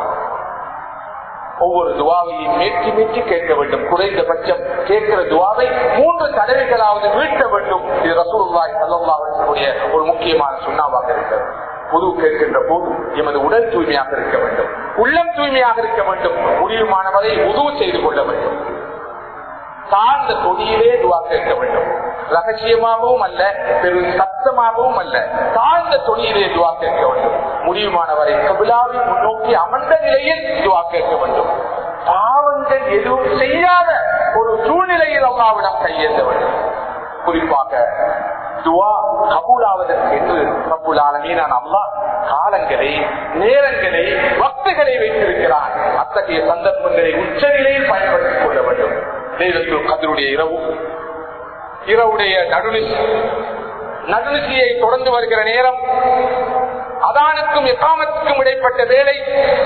ஒவ்வொரு துவாவையும் மேற்றி மேற்றி கேட்க வேண்டும் குறைந்தபட்சம் கேட்கிற துவாவை மூன்று தடவைகளாவது வீழ்த்த வேண்டும் இது ரசூல்லாய் சல்லாவுடைய ஒரு முக்கியமான சுண்ணாவாக இருக்கிறது புது கேட்கின்ற போது எமது உடல் தூய்மையாக இருக்க வேண்டும் உள்ளம் தூய்மையாக இருக்க வேண்டும் முடிவுமானவரை உதவு செய்து கொள்ள வேண்டும் தாழ்ந்த கொடியிலே துவா கேட்க வேண்டும் ரகசியமாகவும் அல்ல பெரும் சத்தமாகவும் அல்ல தாழ்ந்த தொழிலே துவா கேட்க வேண்டும் முடியுமானவரை கபிலாவை முன்னோக்கி அமர்ந்த நிலையில் துவா கேட்க வேண்டும் பாவங்கள் எதுவும் செய்யாத ஒரு சூழ்நிலையில் அல்லாவிடம் கையேற்ற வேண்டும் குறிப்பாக துவா கபூலாவதற்கு என்று கபூலாலமீனான் அல்லா காலங்களை நேரங்களை வக்துகளை வைத்திருக்கிறான் அத்தகைய சந்தர்ப்பங்களை உச்ச நிலையில் பயன்படுத்திக் கொள்ள வேண்டும் தெய்வத்தில் கதருடைய இரவு இரவுடைய நடுநிசி நடுநிசியை தொடர்ந்து வருகிற நேரம் அதானுக்கும் எக்காமத்துக்கும் இடைப்பட்ட வேலை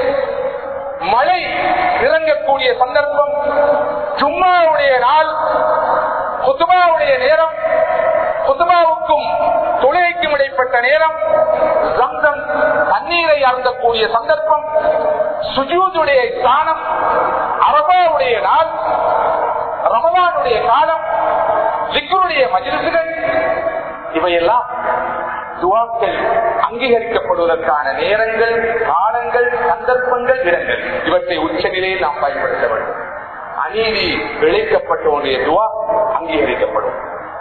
மழை இறங்கக்கூடிய சந்தர்ப்பம் சும்மாவுடைய நாள் குத்துபாவுடைய நேரம் குத்துபாவுக்கும் தொழிலைக்கும் இடைப்பட்ட நேரம் ரம்சம் தண்ணீரை அருந்தக்கூடிய சந்தர்ப்பம் சுஜூதுடைய ஸ்தானம் அரபாவுடைய நாள் ரமதானுடைய காலம் லிக்குடைய மஜிலிசுகள் இவையெல்லாம் துவாக்கள் அங்கீகரிக்கப்படுவதற்கான நேரங்கள் காலங்கள் சந்தர்ப்பங்கள் இடங்கள் இவற்றை உச்ச நிலையில் நாம் பயன்படுத்த வேண்டும் அநீதி இழைக்கப்பட்டவனுடைய துவா அங்கீகரிக்கப்படும்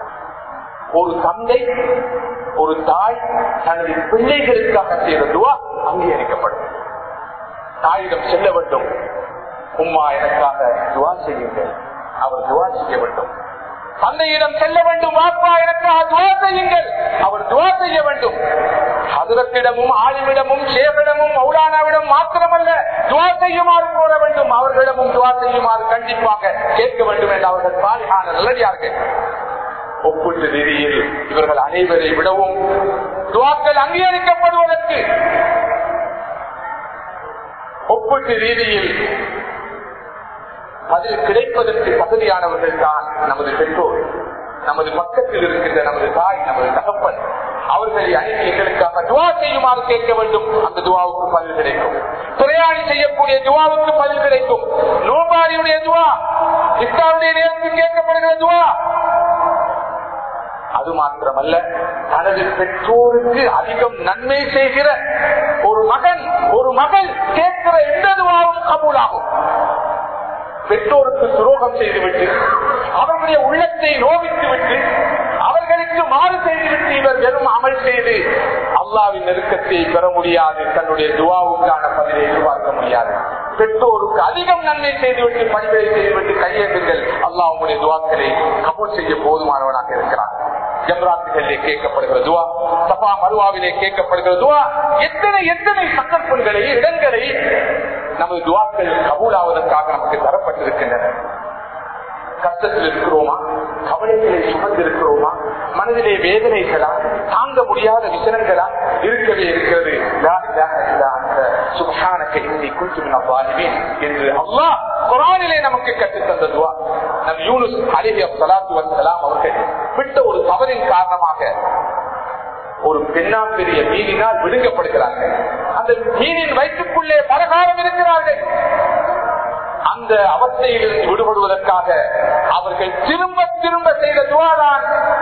ஒரு தந்தை ஒரு தாய் தனது பிள்ளைகளுக்காக செய்த துவா அங்கீகரிக்கப்படும் தாயிடம் செல்ல வேண்டும் உம்மா எனக்காக துவா செய்யுங்கள் அவர் துவா செய்ய வேண்டும் தந்தையிடம் செல்ல வேண்டும் வாப்பா எனக்காக துவா செய்யுங்கள் அவர் துவா செய்ய வேண்டும் ஹதரத்திடமும் ஆலிமிடமும் சேவிடமும் மௌலானாவிடம் மாத்திரமல்ல துவா செய்யுமாறு கோர வேண்டும் அவர்களிடமும் துவா செய்யுமாறு கண்டிப்பாக கேட்க வேண்டும் என்று அவர்கள் பாலிகான நல்லடியார்கள் ஒப்பிட்டு ரீதியில் இவர்கள் அனைவரை விடவும் துவாக்கள் அங்கீகரிக்கப்படுவதற்கு ஒப்பிட்டு ரீதியில் அதில் கிடைப்பதற்கு தகுதியானவர்கள் தான் நமது பெற்றோர் நமது பக்கத்தில் இருக்கின்ற நமது தாய் நமது தகப்பன் அவர்களை அணுகி எங்களுக்காக துவா செய்யுமாறு கேட்க வேண்டும் அந்த துவாவுக்கு பதில் கிடைக்கும் பிரயாணி செய்யக்கூடிய துவாவுக்கு பதில் கிடைக்கும் நோபாரியுடைய துவா இஸ்லாமுடைய நேரத்தில் கேட்கப்படுகிற துவா அது மாத்திரமல்ல தனது பெற்றோருக்கு அதிகம் நன்மை செய்கிற ஒரு மகன் ஒரு மகள் கேட்கிற எந்த துவாவும் கபூலாகும் பெற்றோருக்கு துரோகம் செய்துவிட்டு அவர்களுடைய உள்ளத்தை நோவித்து விட்டு அவர்களுக்கு மாறு செய்துவிட்டு இவர் வெறும் அமல் செய்து அல்லாவின் நெருக்கத்தை பெற முடியாது தன்னுடைய துவாவுக்கான பதிலை எதிர்பார்க்க முடியாது பெற்றோருக்கு அதிகம் நன்மை செய்துவிட்டு பணிகளை செய்துவிட்டு கையேற்றுங்கள் அல்லாஹ் உங்களுடைய துவாக்களை கபூல் செய்ய போதுமானவனாக இருக்கிறார் ஜம்ராத்துகளிலே கேட்கப்படுகிற துவா சபா மருவாவிலே கேட்கப்படுகிற துவா எத்தனை எத்தனை சந்தர்ப்பங்களை இடங்களை நமது துவாக்கள் கபூலாவதற்காக நமக்கு தரப்பட்டிருக்கின்றன கஷ்டத்தில் இருக்கிறோமா கவலைகளை சுமந்திருக்கிறோமா மனதிலே வேதனைகளா தாங்க முடியாத விசனங்களா இருக்கவே இருக்கிறது என்று அல்லாஹ் குரானிலே நமக்கு கற்றுத் தந்த துவா நம் யூனுஸ் அலிஹி சலாத்து வசலாம் அவர்கள் விட்ட ஒரு தவறின் காரணமாக ஒரு பெண்ணா பெரிய மீனினால் விடுங்கப்படுகிறார்கள் அந்த மீனின் வயிற்றுக்குள்ளே பலகாலம் இருக்கிறார்கள் அந்த அவஸ்தையிலிருந்து விடுபடுவதற்காக அவர்கள் திரும்ப திரும்ப செய்த துவாதான்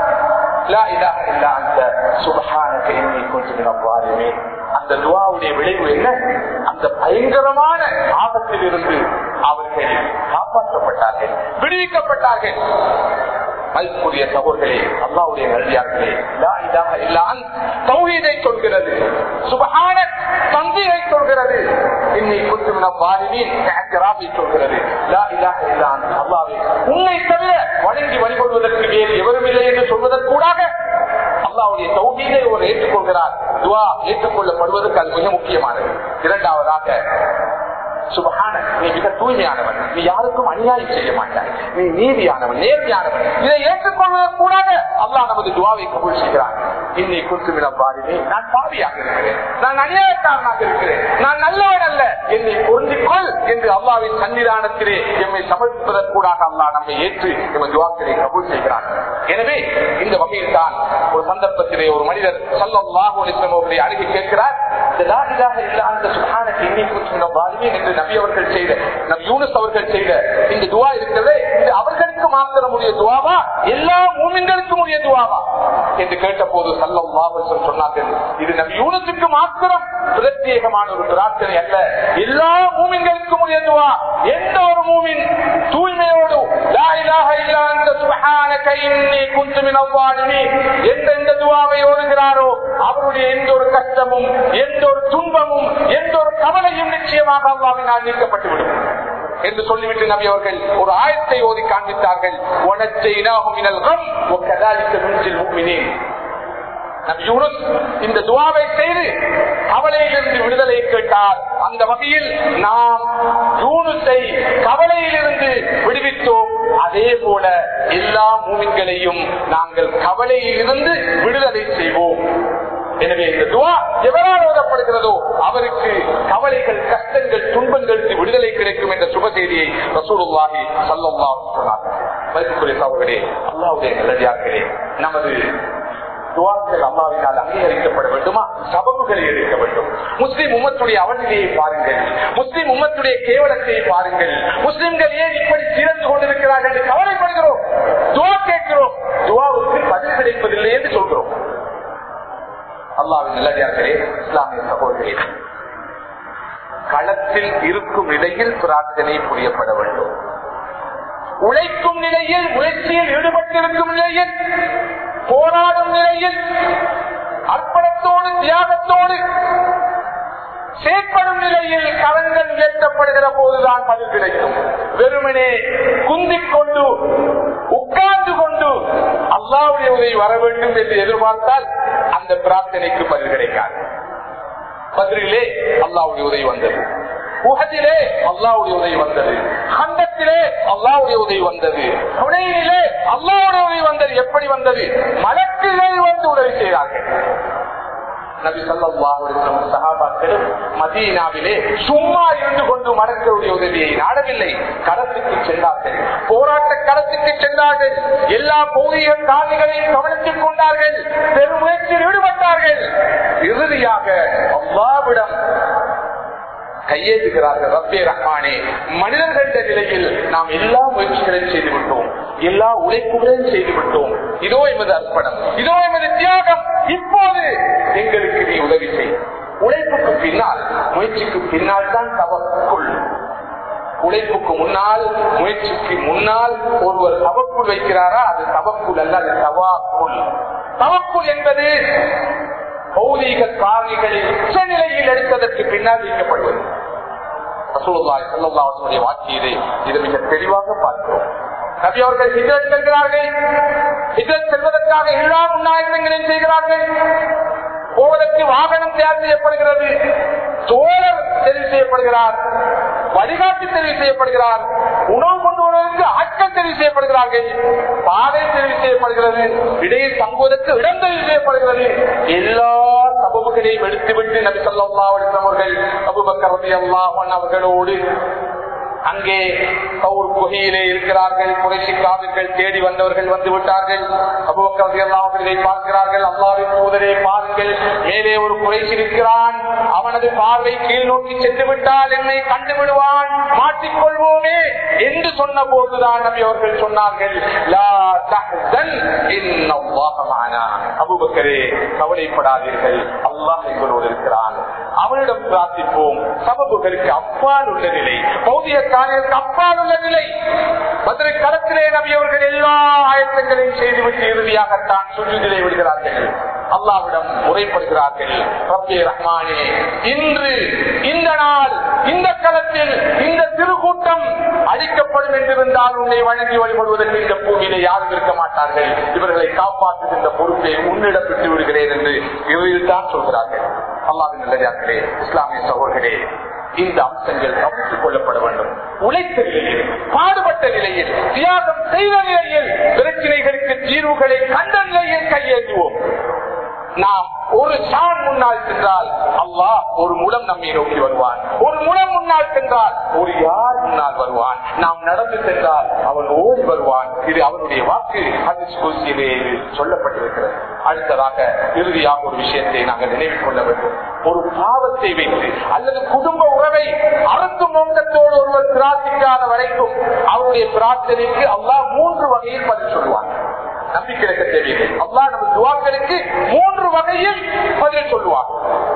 அந்த துவாவுடைய விளைவு என்ன அந்த பயங்கரமான ஆபத்தில் இருந்து அவர்கள் காப்பாற்றப்பட்டார்கள் விடுவிக்கப்பட்டார்கள் மதிப்புடைய சகோதரே அல்லாவுடைய நல்லியார்களே தௌஹீதை சொல்கிறது சுபகான தந்திரை சொல்கிறது இன்னை குத்துமின பாலினின் சொல்கிறது அல்லாவே உன்னை தவிர வணங்கி வழிபடுவதற்கு வேறு எவரும் இல்லை என்று சொல்வதற்கூடாக அல்லாவுடைய தௌஹீதை ஒரு ஏற்றுக்கொள்கிறார் துவா ஏற்றுக்கொள்ளப்படுவதற்கு அது மிக முக்கியமானது இரண்டாவதாக சுபகான நீ மிக தூய்மையானவன் நீ யாருக்கும் அநியாயம் செய்ய மாட்டாய் நீ நீதியானவன் நேர்மையானவன் இதை ஏற்றுக்கொள்வதற்கு கூடாக அல்லாஹ் நமது துவாவை கபூல் செய்கிறான் இன்னை குத்துமிடம் பாடினே நான் பாவியாக இருக்கிறேன் நான் அநியாயக்காரனாக இருக்கிறேன் நான் நல்லவன் அல்ல என்னை பொருந்திக்கொள் என்று அல்லாவின் சன்னிதானத்திலே எம்மை சமர்ப்பிப்பதற்கூடாக அல்லாஹ் நம்மை ஏற்று எமது துவாக்களை கபூல் செய்கிறான் எனவே இந்த வகையில் தான் ஒரு சந்தர்ப்பத்திலே ஒரு மனிதர் சல்லாஹூ அவர்களை அணுகி கேட்கிறார் என்று நபி அவர்கள் செய்த நபி யூனஸ் அவர்கள் செய்த இந்த துவா இருக்கிறது இது அவர்களுக்கு மாத்திரம் உரிய துவாவா எல்லா மூமின்களுக்கும் உரிய துவாவா என்று கேட்ட போது சல்லம் சொன்னார்கள் இது நபி யூனத்துக்கு மாத்திரம் பிரத்யேகமான ஒரு பிரார்த்தனை அல்ல எல்லா மூமின்களுக்கும் உரிய துவா எந்த ஒரு மூமின் தூய்மையோடு எந்த துவாவை ஓடுகிறாரோ அவருடைய எந்த ஒரு கஷ்டமும் எந்த ஒரு துன்பமும் எந்த ஒரு கவலையும் நிச்சயமாக அல்லாவினால் நீக்கப்பட்டுவிடும் என்று சொல்லிவிட்டு நபி அவர்கள் ஒரு ஆயத்தை ஓதி காண்பித்தார்கள் இந்த துவாவை செய்து கவலையிலிருந்து விடுதலை கேட்டார் அந்த வகையில் நாம் யூனுஸை கவலையிலிருந்து விடுவித்தோம் அதே போல எல்லா மூவின்களையும் நாங்கள் கவலையிலிருந்து விடுதலை செய்வோம் எனவே இந்த துவா எவரால் ஓதப்படுகிறதோ அவருக்கு கவலைகள் கஷ்டங்கள் துன்பங்களுக்கு விடுதலை கிடைக்கும் என்ற சுப செய்தியை ரசூலுல்லாஹி சல்லாஹ் சொன்னார்கள் அவர்களே அல்லாவுடைய நல்லதார்களே நமது துவாக்கள் அல்லாவினால் அங்கீகரிக்கப்பட வேண்டுமா சபகுகளை எடுக்க வேண்டும் முஸ்லிம் உம்மத்துடைய அவநிலையை பாருங்கள் முஸ்லிம் உம்மத்துடைய கேவலத்தை பாருங்கள் முஸ்லிம்கள் ஏன் இப்படி சிறந்து கொண்டிருக்கிறார்கள் என்று கவலைப்படுகிறோம் துவா கேட்கிறோம் துவாவுக்கு பதில் கிடைப்பதில்லை என்று சொல்கிறோம் அல்லாவின் நல்லதார்களே இஸ்லாமிய சகோதரே களத்தில் இருக்கும் நிலையில் பிரார்த்தனை புரியப்பட வேண்டும் உழைக்கும் நிலையில் உழைச்சியில் ஈடுபட்டிருக்கும் நிலையில் போராடும் நிலையில் அர்ப்பணத்தோடு தியாகத்தோடு செயற்படும் நிலையில் கலங்கள் உயர்த்தப்படுகிற போதுதான் பதில் கிடைக்கும் வெறுமனே குந்திக் கொண்டு உட்கார்ந்து கொண்டு அல்லாவுடைய உதவி வர வேண்டும் என்று எதிர்பார்த்தால் அந்த பிரார்த்தனைக்கு பதில் கிடைக்காது பதிலே அல்லாவுடைய உதவி வந்தது உகதிலே அல்லாவுடைய உதவி வந்தது கண்டத்திலே அல்லாவுடைய உதவி வந்தது துணையிலே அல்லாவுடைய உதவி வந்தது எப்படி வந்தது மலக்குகள் வந்து உதவி செய்தார்கள் நபி சல்லாஹும் சகாபாக்களும் மதீனாவிலே சும்மா இருந்து கொண்டு மறக்கருடைய உதவியை நாடவில்லை களத்துக்கு சென்றார்கள் போராட்ட களத்துக்கு சென்றார்கள் எல்லா பௌதிக காணிகளையும் கவனித்துக் கொண்டார்கள் பெருமுயற்சியில் ஈடுபட்டார்கள் இறுதியாக அல்லாவிடம் கையேற்றுகிறார்கள் ரப்பே ரஹ்மானே மனிதர்கள நிலையில் நாம் எல்லா முயற்சிகளையும் செய்து விட்டோம் எல்லா உழைப்புகளையும் செய்து விட்டோம் இதோ எமது அர்ப்பணம் இதோ எமது தியாகம் இப்போது எங்களுக்கு நீ உதவி செய் உழைப்புக்கு பின்னால் முயற்சிக்கு பின்னால் தான் தவக்குள் உழைப்புக்கு முன்னால் முயற்சிக்கு முன்னால் ஒருவர் தவக்குள் வைக்கிறாரா அது தவக்குள் அல்ல அது தவாக்குள் தவக்குள் என்பது பௌதீக காரணிகளில் உச்சநிலையில் எடுத்ததற்கு பின்னால் நீக்கப்படுவது வாக்கியதை இது மிக தெளிவாக பார்க்கிறோம் நபி அவர்கள் ஹிஜரத் செல்கிறார்கள் ஹிஜரத் செல்வதற்காக எல்லா முன்னாயகங்களையும் செய்கிறார்கள் போவதற்கு வாகனம் தயார் செய்யப்படுகிறது தோழர் தெரிவு செய்யப்படுகிறார் வழிகாட்டி தெரிவு செய்யப்படுகிறார் உணவு கொண்டு வருவதற்கு ஆட்கள் தெரிவு செய்யப்படுகிறார்கள் பாதை தெரிவு செய்யப்படுகிறது இடையே தங்குவதற்கு இடம் தெரிவு செய்யப்படுகிறது எல்லா சபபுகளையும் எடுத்துவிட்டு நபி சொல்லா அவர்கள் அபுபக்கரதி அல்லாஹன் அவர்களோடு அங்கே கவுர் குகையிலே இருக்கிறார்கள் குறைசி காவிர்கள் தேடி வந்தவர்கள் வந்து விட்டார்கள் அபுபக்கரதி அல்லாஹர்களை பார்க்கிறார்கள் அல்லாவின் தூதரே பாருங்கள் மேலே ஒரு குறைசி இருக்கிறான் அவனது பார்வை கீழ் நோக்கி சென்று விட்டால் என்னை கண்டு விடுவான் மாற்றிக்கொள்வோமே என்று சொன்ன போதுதான் நபி அவர்கள் சொன்னார்கள் லா தஹ்சன் இன்னல்லாஹ மஅனா அபூபக்கரே கவலைப்படாதீர்கள் அல்லாஹ் எங்களோடு இருக்கிறான் அவனிடம் பிரார்த்திப்போம் சபபுகளுக்கு அப்பால் உள்ள நிலை பௌதிக காரியத்துக்கு அப்பால் உள்ள நிலை மதுரை களத்திலே நபி அவர்கள் எல்லா ஆயத்தங்களையும் செய்துவிட்டு இறுதியாகத்தான் சுற்றுதிலே விடுகிறார்கள் அல்லாவிடம் முறைப்படுகிறார்கள் ரப்பே ரஹ்மானே இன்று இந்த நாள் இந்த களத்தில் இந்த திருக்கூட்டம் அழிக்கப்படும் என்றிருந்தால் உன்னை வழங்கி வழிபடுவதற்கு இந்த பூமியிலே யாரும் இருக்க மாட்டார்கள் இவர்களை காப்பாற்றுகின்ற பொறுப்பை உன்னிடம் விட்டு விடுகிறேன் என்று இறுதியில் தான் சொல்கிறார்கள் அல்லாவின் நல்லதாக்களே இஸ்லாமிய சகோதரே இந்த அம்சங்கள் கவனித்துக் கொள்ளப்பட வேண்டும் உழைத்த நிலையில் பாடுபட்ட நிலையில் தியாகம் செய்த நிலையில் பிரச்சனைகளுக்கு தீர்வுகளை கண்ட நிலையில் கையேற்றுவோம் நாம் ஒரு சான் முன்னால் சென்றால் அல்லாஹ் ஒரு முடம் நம்மை நோக்கி வருவான் ஒரு முடம் முன்னால் சென்றால் ஒரு யார் முன்னால் வருவான் நாம் நடந்து சென்றால் அவன் ஓடி வருவான் இது அவனுடைய வாக்கு அதிர்ச்சியிலே சொல்லப்பட்டிருக்கிறது அடுத்ததாக இறுதியாக ஒரு விஷயத்தை நாங்கள் நினைவில் கொள்ள வேண்டும் ஒரு பாவத்தை வைத்து அல்லது குடும்ப உறவை அறுக்கும் நோக்கத்தோடு ஒருவர் பிரார்த்திக்காத வரைக்கும் அவருடைய பிரார்த்தனைக்கு அல்லாஹ் மூன்று வகையில் பதில் சொல்லுவான் நம்பிக்கை இருக்க தேவையில்லை அல்லா நமது துவாக்களுக்கு மூன்று வகையில் பதில் சொல்லுவார்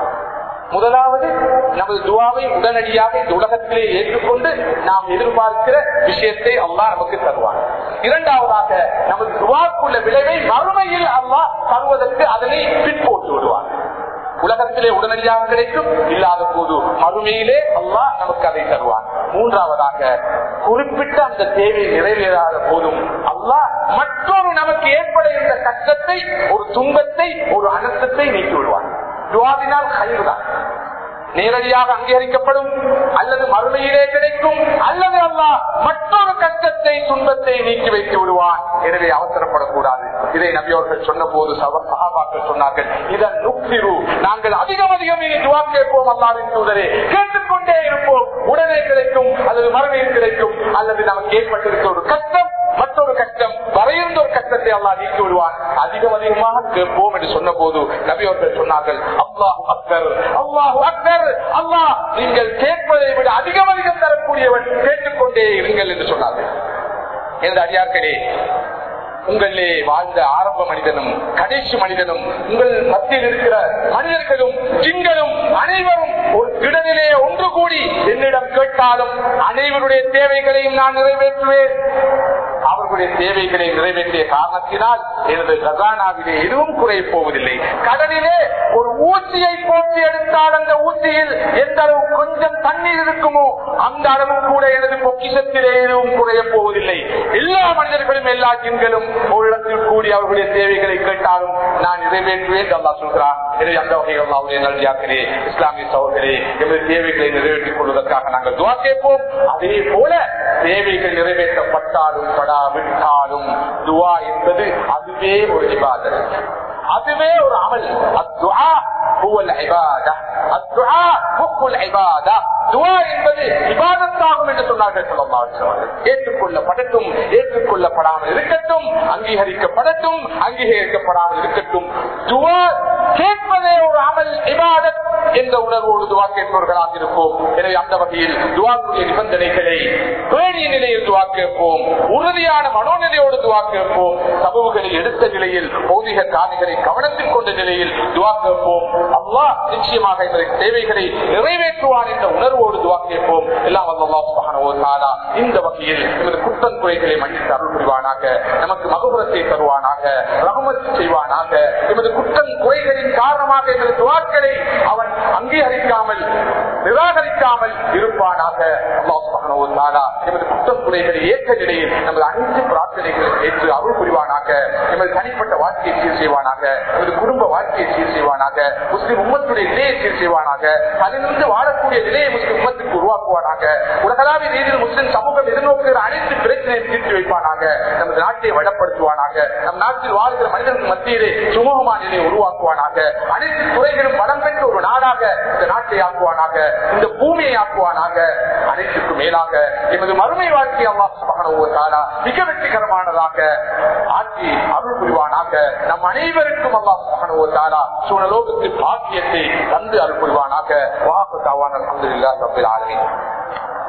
முதலாவது நமது துவாவை உடனடியாக இந்த உலகத்திலே ஏற்றுக்கொண்டு நாம் எதிர்பார்க்கிற விஷயத்தை அல்லா நமக்கு தருவார் இரண்டாவதாக நமது துவாக்குள்ள விளைவை மறுமையில் அல்லா தருவதற்கு அதனை பின்போட்டு விடுவார் உலகத்திலே உடனடியாக கிடைக்கும் இல்லாத போது மறுமையிலே அல்லா நமக்கு அதை தருவார் மூன்றாவதாக குறிப்பிட்ட அந்த தேவை நிறைவேறாத போதும் அல்லாஹ் மற்றொரு நமக்கு ஏற்பட இருந்த கஷ்டத்தை ஒரு துன்பத்தை ஒரு அனர்த்தத்தை நீக்கி விடுவார் துவாவினால் கழிவுதான் நேரடியாக அங்கீகரிக்கப்படும் அல்லது மறுமையிலே கிடைக்கும் அல்லது அல்லாஹ் மற்றொரு கஷ்டத்தை துன்பத்தை நீக்கி வைத்து விடுவான் எனவே அவசரப்படக்கூடாது இதை நபியவர்கள் சொன்ன போது சகாபாக்கள் சொன்னார்கள் இதன் நுக்திரு நாங்கள் அதிகம் அதிகம் இனி துவா கேட்போம் அல்லாவின் தூதரே கேட்டுக்கொண்டே இருப்போம் உடனே கிடைக்கும் அல்லது மறுமையில் கிடைக்கும் அல்லது நமக்கு ஏற்பட்டிருக்க ஒரு கஷ்டம் மற்றொரு கஷ்டம் வரையிருந்த ஒரு கஷ்டத்தை அல்லா நீக்கி விடுவான் அதிகம் அதிகமாக கேட்போம் என்று சொன்ன போது நபி அவர்கள் சொன்னார்கள் அல்லாஹு அக்தர் அல்லாஹு அக்தர் அல்லாஹ் நீங்கள் கேட்பதை விட அதிகம் அதிகம் தரக்கூடியவன் கேட்டுக்கொண்டே இருங்கள் என்று சொன்னார்கள் என்ற அடியார்களே உங்களிலே வாழ்ந்த ஆரம்ப மனிதனும் கடைசி மனிதனும் உங்கள் மத்தியில் இருக்கிற மனிதர்களும் ஜிங்களும் அனைவரும் ஒரு திடனிலே ஒன்று கூடி என்னிடம் கேட்டாலும் அனைவருடைய தேவைகளையும் நான் நிறைவேற்றுவேன் அவர்களுடைய தேவைகளை நிறைவேற்றிய காரணத்தினால் எனது கசானாவிலே எதுவும் குறைய போவதில்லை கடலிலே ஒரு ஊசியை போட்டி எடுத்தால் அந்த ஊசியில் எந்த அளவு கொஞ்சம் தண்ணீர் இருக்குமோ அந்த அளவு கூட எனது பொக்கிஷத்திலே எதுவும் குறைய போவதில்லை எல்லா மனிதர்களும் எல்லா ஜின்களும் ஒரு இடத்தில் கூடி அவர்களுடைய தேவைகளை கேட்டாலும் நான் நிறைவேற்றுவேன் அல்லா சொல்கிறான் எனவே அந்த வகையில் அல்லாவுடைய நல்வியாக்களே இஸ்லாமிய சகோதரே எமது தேவைகளை நிறைவேற்றிக் கொள்வதற்காக நாங்கள் துவா கேட்போம் அதே போல தேவைகள் நிறைவேற்றப்பட்டாலும் படாவிட்டாலும் துவா என்பது அதுவே ஒரு விவாதம் அதுவே ஒரு அமல் அத்துஆ ஹுவல் இபாதா அத்துஆ ஹுக்குல் இபாதா துஆ என்பது இபாதத்தாகும் என்று சொன்னார்கள் ஸல்லல்லாஹு அலைஹி வஸல்லம் ஏற்றுக்கொள்ளப்படட்டும் ஏற்றுக்கொள்ளப்படாமல் இருக்கட்டும் அங்கீகரிக்கப்படட்டும் அங்கீகரிக்கப்படாமல் இருக்கட்டும் துஆ கேட்பதே ஒரு அமல் இபாதத் என்ற உணர்வோடு துவா கேட்பவர்களாக இருப்போம் எனவே அந்த வகையில் துவாக்குரிய நிபந்தனைகளை பேணிய நிலையில் துவா கேட்போம் உறுதியான மனோநிலையோடு துவா கேட்போம் சமூகங்களை எடுத்த நிலையில் பௌதிக காணிகளை கவனத்தில் கொண்ட நிலையில் துவா கேட்போம் அல்லாஹ் நிச்சயமாக எங்களுக்கு தேவைகளை நிறைவேற்றுவான் என்ற உணர்வோடு துவா கேட்போம் எல்லாம் அல்லாஹ் சுப்ஹானஹு வ தஆலா இந்த வகையில் எமது குற்றம் குறைகளை மன்னித்து அருள் புரிவானாக நமக்கு மகபுரத்தை தருவானாக ரஹமத் செய்வானாக எமது குற்றம் குறைகளின் காரணமாக எமது துவாக்களை அவன் அங்கீகரிக்காமல் நிராகரிக்காமல் இருப்பானாக அல்லாஹ் சுப்ஹானஹு வ தஆலா எமது குற்றம் குறைகளை ஏற்ற நிலையில் நமது அனைத்து பிரார்த்தனைகளை ஏற்று அருள் புரிவானாக எமது தனிப்பட்ட வாழ்க்கையை சீர் செய்வானாக எமது குடும்ப வாழ்க்கையை சீர் செய்வானாக முஸ்லிம் உம்மத்துடைய நிலையை சீர் செய்வானாக தனிந்து வாழக்கூடிய நிலையை முஸ்லிம் உம்மத்துக்கு உருவாக்குவானாக உலகளாவிய ரீதியில் முஸ்லிம் சமூகம் எதிர்நோக்குகிற அனைத்து பிரச்சனையை தீர்த்து வைப்பானாக நமது நாட்டை வளப்படுத்துவானாக நம் நாட்டில் வாழ்கிற மனிதனுக்கு மத்தியிலே சுமூகமான நிலையை உருவாக்குவானாக அனைத்து துறைகளும் வளம் பெற்ற ஒரு நாடாக இந்த நாட்டை ஆக்குவானாக இந்த பூமியை ஆக்குவானாக அனைத்துக்கும் மேலாக எமது மறுமை வாழ்க்கை அல்லாஹ் சுப்ஹானஹு வ தஆலா மிக வெற்றிகரமானதாக ஆட்சி அருள் புரிவானாக நம் அனைவருக்கும் அல்லாஹ் சுப்ஹானஹு வ தஆலா சூழலோகத்தில் பாக்கியத்தை தந்து அருள் புரிவானாக வாஹு தாவான் அல்ஹம்துலில்லாஹி ரப்பில் ஆலமீன்